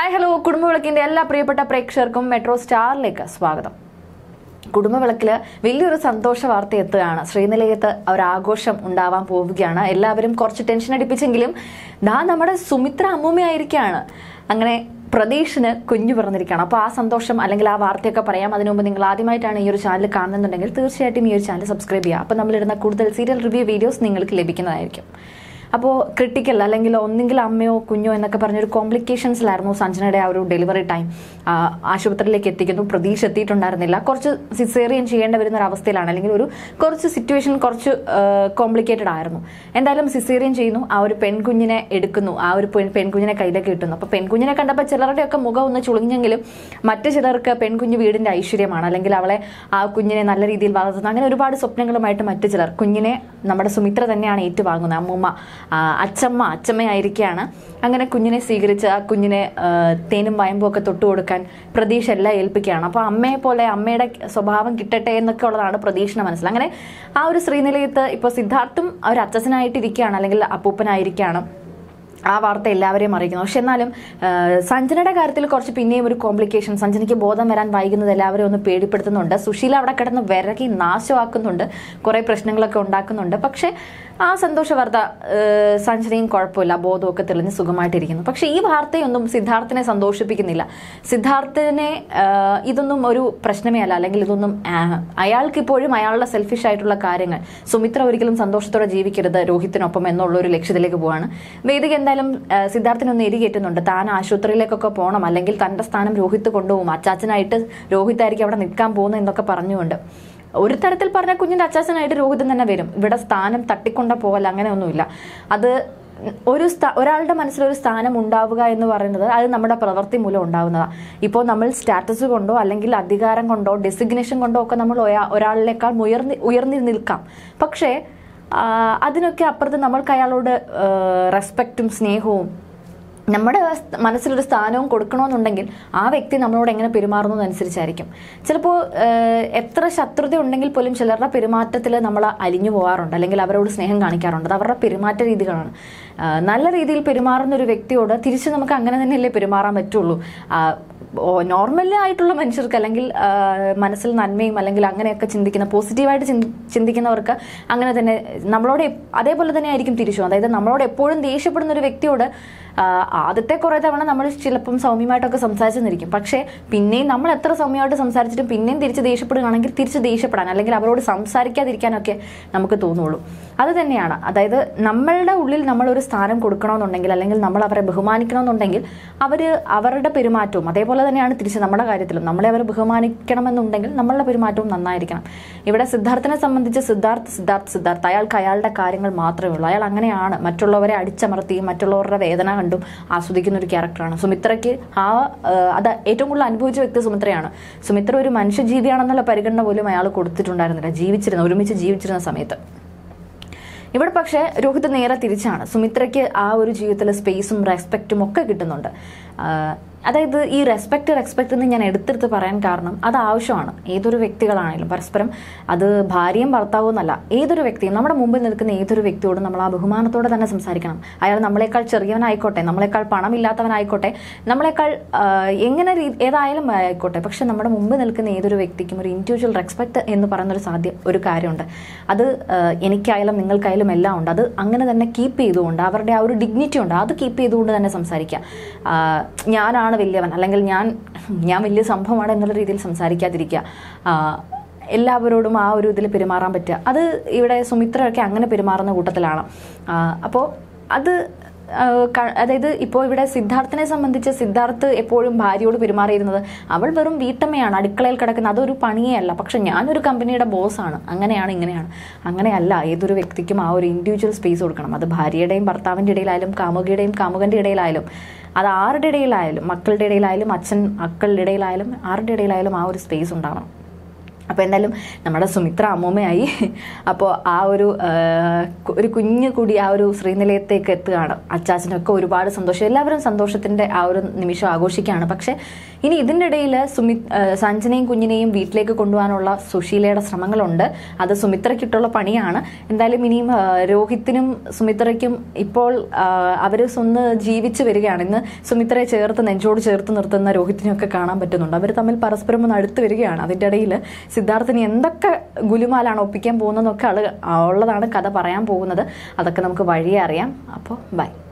hi hello കുടുംബവിളക്കിന്റെ എല്ലാ പ്രിയപ്പെട്ട പ്രേക്ഷകർക്കും മെട്രോ സ്റ്റാറിലേക്ക് സ്വാഗതം കുടുംബവിളക്കിൽ വലിയൊരു സന്തോഷ വാർത്ത എത്തുകയാണ് ശ്രീനിലയത്ത് ഒരു ആഘോഷം ഉണ്ടാവാൻ പോവുകയാണ് എല്ലാവരും കുറച്ച് ടെൻഷൻ അടിപ്പിച്ചെങ്കിലും ദാ നമ്മുടെ സുമിത്ര അമ്മൂമ്മയായിരിക്കുകയാണ് അങ്ങനെ പ്രതീഷിന് കുഞ്ഞു പിറന്നിരിക്കുകയാണ് അപ്പോൾ ആ സന്തോഷം അല്ലെങ്കിൽ ആ വാർത്തയൊക്കെ പറയാം അതിനു മുമ്പ് നിങ്ങൾ ആദ്യമായിട്ടാണ് ഈ ഒരു ചാനൽ കാണുന്നുണ്ടെങ്കിൽ തീർച്ചയായിട്ടും ഈ ഒരു ചാനൽ സബ്സ്ക്രൈബ് ചെയ്യുക അപ്പോൾ നമ്മളിടുന്ന കൂടുതൽ സീരിയൽ റിവ്യൂ വീഡിയോസ് നിങ്ങൾക്ക് ലഭിക്കുന്നതായിരിക്കും അപ്പോൾ ക്രിട്ടിക്കൽ അല്ലെങ്കിൽ ഒന്നെങ്കിൽ അമ്മയോ കുഞ്ഞോ എന്നൊക്കെ പറഞ്ഞൊരു കോംപ്ലിക്കേഷൻസിലായിരുന്നു സഞ്ജനയുടെ ആ ഒരു ഡെലിവറി ടൈം ആശുപത്രിയിലേക്ക് എത്തിക്കുന്നു പ്രതീക്ഷ എത്തിയിട്ടുണ്ടായിരുന്നില്ല കുറച്ച് സിസേറിയൻ ചെയ്യേണ്ടി വരുന്ന ഒരു അവസ്ഥയിലാണ് അല്ലെങ്കിൽ ഒരു കുറച്ച് സിറ്റുവേഷൻ കുറച്ച് കോംപ്ലിക്കേറ്റഡ് ആയിരുന്നു എന്തായാലും സിസേറിയൻ ചെയ്യുന്നു ആ ഒരു പെൺകുഞ്ഞിനെ എടുക്കുന്നു ആ ഒരു പെൺ പെൺകുഞ്ഞിനെ കയ്യിലേക്ക് കിട്ടുന്നു അപ്പോൾ പെൺകുഞ്ഞിനെ കണ്ടപ്പോൾ ചിലരുടെയൊക്കെ മുഖം ഒന്ന് ചുളിഞ്ഞെങ്കിലും മറ്റു ചിലർക്ക് പെൺകുഞ്ഞ് വീടിന്റെ ഐശ്വര്യമാണ് അല്ലെങ്കിൽ അവളെ ആ കുഞ്ഞിനെ നല്ല രീതിയിൽ വളർത്തുന്നു അങ്ങനെ ഒരുപാട് സ്വപ്നങ്ങളുമായിട്ട് മറ്റു ചിലർ കുഞ്ഞിനെ നമ്മുടെ സുമിത്ര തന്നെയാണ് ഏറ്റുവാങ്ങുന്നത് അമ്മൂമ്മ ആ, അച്ചമ്മ അച്ചമ്മയായിരിക്കുകയാണ് അങ്ങനെ കുഞ്ഞിനെ സ്വീകരിച്ച് ആ കുഞ്ഞിനെ ആ, തേനും വയമ്പും ഒക്കെ തൊട്ടു കൊടുക്കാൻ പ്രതീക്ഷ എല്ലാം ഏൽപ്പിക്കുകയാണ് അപ്പോൾ അമ്മയെ പോലെ അമ്മയുടെ സ്വഭാവം കിട്ടട്ടെ എന്നൊക്കെ ഉള്ളതാണ് പ്രതീക്ഷയുടെ മനസ്സിൽ അങ്ങനെ ആ ഒരു ശ്രീനിലയത്ത് ഇപ്പോൾ സിദ്ധാർത്ഥും ഒരു അച്ഛനായിട്ടിരിക്കുകയാണ് അല്ലെങ്കിൽ അപ്പൂപ്പനായിരിക്കുകയാണ് ആ വാർത്ത എല്ലാവരെയും അറിയിക്കുന്നു പക്ഷെ എന്നാലും ആ, സഞ്ജനയുടെ കാര്യത്തിൽ കുറച്ച് പിന്നെയും ഒരു കോംപ്ലിക്കേഷൻ സഞ്ജനയ്ക്ക് ബോധം വരാൻ വൈകുന്നത് എല്ലാവരെയും ഒന്ന് പേടിപ്പെടുത്തുന്നുണ്ട് സുശീല അവിടെ കിടന്ന് വിരകി നാശമാക്കുന്നുണ്ട് കുറേ പ്രശ്നങ്ങളൊക്കെ ഉണ്ടാക്കുന്നുണ്ട് പക്ഷേ ആ സന്തോഷ വാർത്ത ആ, സഞ്ജനയും കുഴപ്പമില്ല ബോധമൊക്കെ തെളിഞ്ഞ് സുഖമായിട്ടിരിക്കുന്നു പക്ഷേ ഈ വാർത്തയൊന്നും സിദ്ധാർത്ഥിനെ സന്തോഷിപ്പിക്കുന്നില്ല സിദ്ധാർത്ഥിനെ ആ, ഇതൊന്നും ഒരു പ്രശ്നമേ അല്ല അല്ലെങ്കിൽ ഇതൊന്നും ആ, അയാൾക്ക് ഇപ്പോഴും അയാളുടെ സെൽഫിഷ് ആയിട്ടുള്ള കാര്യങ്ങൾ സുമിത്ര ഒരിക്കലും സന്തോഷത്തോടെ ജീവിക്കരുത് രോഹിത്തിനൊപ്പം എന്നുള്ള ഒരു ലക്ഷ്യത്തിലേക്ക് പോവാണ് വേദിക എന്തായാലും ആ, സിദ്ധാർത്ഥിനൊന്ന് എരികേറ്റുന്നുണ്ട് താൻ ആശുപത്രിയിലേക്കൊക്കെ പോകണം അല്ലെങ്കിൽ തന്റെ സ്ഥാനം രോഹിത്ത് കൊണ്ടുപോകും അച്ചാച്ചനായിട്ട് രോഹിത്തായിരിക്കും അവിടെ നിൽക്കാൻ പോകുന്നത് എന്നൊക്കെ പറഞ്ഞുകൊണ്ട് ഒരു തരത്തിൽ പറഞ്ഞ കുഞ്ഞിന്റെ അച്ചാച്ചനായിട്ട് രോഹിതൻ തന്നെ വരും ഇവിടെ സ്ഥാനം തട്ടിക്കൊണ്ട പോകല്ല അങ്ങനെയൊന്നുമില്ല അത് ഒരു സ്ഥാ ഒരാളുടെ മനസ്സിലൊരു സ്ഥാനം ഉണ്ടാവുക എന്ന് പറയുന്നത് അത് നമ്മുടെ പ്രവൃത്തി മൂലം ഉണ്ടാവുന്നതാണ് ഇപ്പോൾ നമ്മൾ സ്റ്റാറ്റസ് കൊണ്ടോ അല്ലെങ്കിൽ അധികാരം കൊണ്ടോ ഡെസിഗ്നേഷൻ കൊണ്ടോ ഒക്കെ നമ്മൾ ഒരാ- ഒരാളിനേക്കാൾ ഉയർന്നി ഉയർന്നി നിൽക്കാം പക്ഷേ ആ, അതിനൊക്കെ അപ്പുറത്ത് നമ്മൾക്ക് അയാളോട് റെസ്പെക്റ്റും സ്നേഹവും നമ്മുടെ സ് മനസ്സിലൊരു സ്ഥാനവും കൊടുക്കണമെന്നുണ്ടെങ്കിൽ ആ വ്യക്തി നമ്മളോട് എങ്ങനെ പെരുമാറുന്നതനുസരിച്ചായിരിക്കും ചിലപ്പോൾ എത്ര ശത്രുത ഉണ്ടെങ്കിൽ പോലും ചിലരുടെ പെരുമാറ്റത്തിൽ നമ്മൾ അലിഞ്ഞു പോകാറുണ്ട് അല്ലെങ്കിൽ അവരോട് സ്നേഹം കാണിക്കാറുണ്ട് അത് അവരുടെ പെരുമാറ്റ രീതികളാണ് ആ, നല്ല രീതിയിൽ പെരുമാറുന്ന ഒരു വ്യക്തിയോട് തിരിച്ച് നമുക്ക് അങ്ങനെ തന്നെയല്ലേ പെരുമാറാൻ പറ്റുള്ളൂ ആ, നോർമലി ആയിട്ടുള്ള മനുഷ്യർക്ക് അല്ലെങ്കിൽ ആ, മനസ്സിൽ നന്മയും അല്ലെങ്കിൽ അങ്ങനെയൊക്കെ ചിന്തിക്കുന്ന പോസിറ്റീവായിട്ട് ചിന്തി- ചിന്തിക്കുന്നവർക്ക് അങ്ങനെ തന്നെ നമ്മളോട് എപ്- അതേപോലെ തന്നെ ആയിരിക്കും തിരിച്ചും അതായത് നമ്മളോട് എപ്പോഴും ദേഷ്യപ്പെടുന്ന ഒരു വ്യക്തിയോട് ആ, ആദ്യത്തെ കുറേ തവണ നമ്മൾ ചിലപ്പം സൗമ്യമായിട്ടൊക്കെ സംസാരിച്ചെന്നിരിക്കും പക്ഷേ പിന്നെയും നമ്മൾ എത്ര സൗമ്യമായിട്ട് സംസാരിച്ചിട്ടും പിന്നെയും തിരിച്ച് ദേഷ്യപ്പെടുകയാണെങ്കിൽ തിരിച്ച് ദേഷ്യപ്പെടാൻ അല്ലെങ്കിൽ അവരോട് സംസാരിക്കാതിരിക്കാനൊക്കെ നമുക്ക് തോന്നുള്ളൂ അത് തന്നെയാണ് അതായത് നമ്മളുടെ ഉള്ളിൽ നമ്മളൊരു സ്ഥാനം കൊടുക്കണമെന്നുണ്ടെങ്കിൽ അല്ലെങ്കിൽ നമ്മൾ അവരെ ബഹുമാനിക്കണമെന്നുണ്ടെങ്കിൽ അവർ അവരുടെ പെരുമാറ്റവും അതേപോലെ തന്നെയാണ് തിരിച്ച് നമ്മുടെ കാര്യത്തിലും നമ്മളെ അവർ ബഹുമാനിക്കണമെന്നുണ്ടെങ്കിൽ നമ്മളുടെ പെരുമാറ്റവും നന്നായിരിക്കണം ഇവിടെ സിദ്ധാർത്ഥിനെ സംബന്ധിച്ച് സിദ്ധാർത്ഥ് സിദ്ധാർത്ഥ് സിദ്ധാർത്ഥ് അയാൾക്ക് അയാളുടെ കാര്യങ്ങൾ മാത്രമേ ഉള്ളൂ അയാൾ അങ്ങനെയാണ് മറ്റുള്ളവരെ അടിച്ചമർത്തിയും മറ്റുള്ളവരുടെ വേദന കണ്ടും ആസ്വദിക്കുന്ന ഒരു ക്യാരക്ടറാണ് സുമിത്രയ്ക്ക് ആ ആ, അത് ഏറ്റവും കൂടുതൽ അനുഭവിച്ച വ്യക്തി സുമിത്രയാണ് സുമിത്ര ഒരു മനുഷ്യജീവിയാണെന്നുള്ള പരിഗണന പോലും അയാൾ കൊടുത്തിട്ടുണ്ടായിരുന്നില്ല ജീവിച്ചിരുന്ന ഒരുമിച്ച് ജീവിച്ചിരുന്ന സമയത്ത് ഇവിടെ പക്ഷേ രോഹിത് നേരെ തിരിച്ചാണ് സുമിത്രയ്ക്ക് ആ ഒരു ജീവിതത്തിൽ സ്പേസും റെസ്പെക്റ്റും ഒക്കെ കിട്ടുന്നുണ്ട് ആ, അതായത് ഈ റെസ്പെക്ട് റെസ്പെക്ട് എന്ന് ഞാൻ എടുത്തെടുത്ത് പറയാൻ കാരണം അത് ആവശ്യമാണ് ഏതൊരു വ്യക്തികളാണെങ്കിലും പരസ്പരം അത് ഭാര്യയും ഭർത്താവും എന്നല്ല ഏതൊരു വ്യക്തിയും നമ്മുടെ മുമ്പിൽ നിൽക്കുന്ന ഏതൊരു വ്യക്തിയോടും നമ്മൾ ആ ബഹുമാനത്തോടെ തന്നെ സംസാരിക്കണം അയാൾ നമ്മളെക്കാൾ ചെറിയവനായിക്കോട്ടെ നമ്മളെക്കാൾ പണമില്ലാത്തവനായിക്കോട്ടെ നമ്മളെക്കാൾ ആ, എങ്ങനെ രീ- ഏതായാലും ആയിക്കോട്ടെ പക്ഷെ നമ്മുടെ മുമ്പ് നിൽക്കുന്ന ഏതൊരു വ്യക്തിക്കും ഒരു ഇൻഡിവിജ്വൽ റെസ്പെക്ട് എന്ന് പറയുന്ന ഒരു സാധ്യ ഒരു കാര്യമുണ്ട് അത് ആ, എനിക്കായാലും നിങ്ങൾക്കായാലും എല്ലാം ഉണ്ട് അത് അങ്ങനെ തന്നെ കീപ്പ് ചെയ്തുകൊണ്ട് അവരുടെ ആ ഒരു ഡിഗ്നിറ്റി ഉണ്ട് അത് കീപ്പ് ചെയ്തുകൊണ്ട് തന്നെ സംസാരിക്കുക ആ, ഞാനാണ് വലിയവൻ അല്ലെങ്കിൽ ഞാൻ ഞാൻ വലിയ സംഭവമാണ് എന്നുള്ള രീതിയിൽ സംസാരിക്കാതിരിക്കുക ആ, എല്ലാവരോടും ആ ഒരു ഇതിൽ പെരുമാറാൻ പറ്റുക അത് ഇവിടെ സുമിത്രയൊക്കെ അങ്ങനെ പെരുമാറുന്ന കൂട്ടത്തിലാണ് അപ്പോൾ അത് ആ, ക- അതായത് ഇപ്പോൾ ഇവിടെ സിദ്ധാർത്ഥിനെ സംബന്ധിച്ച് സിദ്ധാർത്ഥ് എപ്പോഴും ഭാര്യയോട് പെരുമാറിയിരുന്നത് അവൾ വെറും വീട്ടമ്മയാണ് അടുക്കളയിൽ കിടക്കുന്ന അതൊരു പണിയേ അല്ല പക്ഷെ ഞാനൊരു കമ്പനിയുടെ ബോസാണ് അങ്ങനെയാണ് ഇങ്ങനെയാണ് അങ്ങനെയല്ല ഏതൊരു വ്യക്തിക്കും ആ ഒരു ഇൻഡിവിജ്വൽ സ്പേസ് കൊടുക്കണം അത് ഭാര്യയുടെയും ഭർത്താവിൻ്റെ ഇടയിലായാലും കാമുകിയുടെയും കാമുകൻ്റെ ഇടയിലായാലും അത് ആരുടെ ഇടയിലായാലും മക്കളുടെ ഇടയിലായാലും അച്ഛൻ മക്കളുടെ ഇടയിലായാലും ആരുടെ ഇടയിലായാലും ആ ഒരു സ്പേസ് ഉണ്ടാവണം അപ്പോൾ എന്തായാലും നമ്മുടെ സുമിത്ര അമ്മൂമ്മയായി അപ്പോൾ ആ ഒരു ആ, കു- ഒരു കുഞ്ഞു കൂടി ആ ഒരു ശ്രീനിലയത്തേക്ക് എത്തുകയാണ് അച്ചാച്ചനൊക്കെ ഒരുപാട് സന്തോഷം എല്ലാവരും സന്തോഷത്തിൻ്റെ ആ ഒരു നിമിഷം ആഘോഷിക്കുകയാണ് പക്ഷേ ഇനി ഇതിൻ്റെ ഇടയിൽ സുമി ആ, സഞ്ജനയും കുഞ്ഞിനെയും വീട്ടിലേക്ക് കൊണ്ടുപോകാനുള്ള സുശീലയുടെ ശ്രമങ്ങളുണ്ട് അത് സുമിത്രയ്ക്കിട്ടുള്ള പണിയാണ് എന്തായാലും ഇനിയും ആ, രോഹിത്തിനും സുമിത്രയ്ക്കും ഇപ്പോൾ അവർ സ്വന്ന് ജീവിച്ച് വരികയാണ് ഇന്ന് സുമിത്രയെ ചേർത്ത് നെഞ്ചോട് ചേർത്ത് നിർത്തുന്ന രോഹിത്തിനെയൊക്കെ കാണാൻ പറ്റുന്നുണ്ട് അവർ തമ്മിൽ പരസ്പരം ഒന്ന് അടുത്ത് വരികയാണ് അതിൻ്റെ ഇടയിൽ സിദ്ധാർത്ഥിന് എന്തൊക്കെ ഗുലുമാലാണ് ഒപ്പിക്കാൻ പോകുന്നതെന്നൊക്കെ ആള് ഉള്ളതാണ് കഥ പറയാൻ പോകുന്നത് അതൊക്കെ നമുക്ക് വഴിയെ അറിയാം അപ്പോൾ ബൈ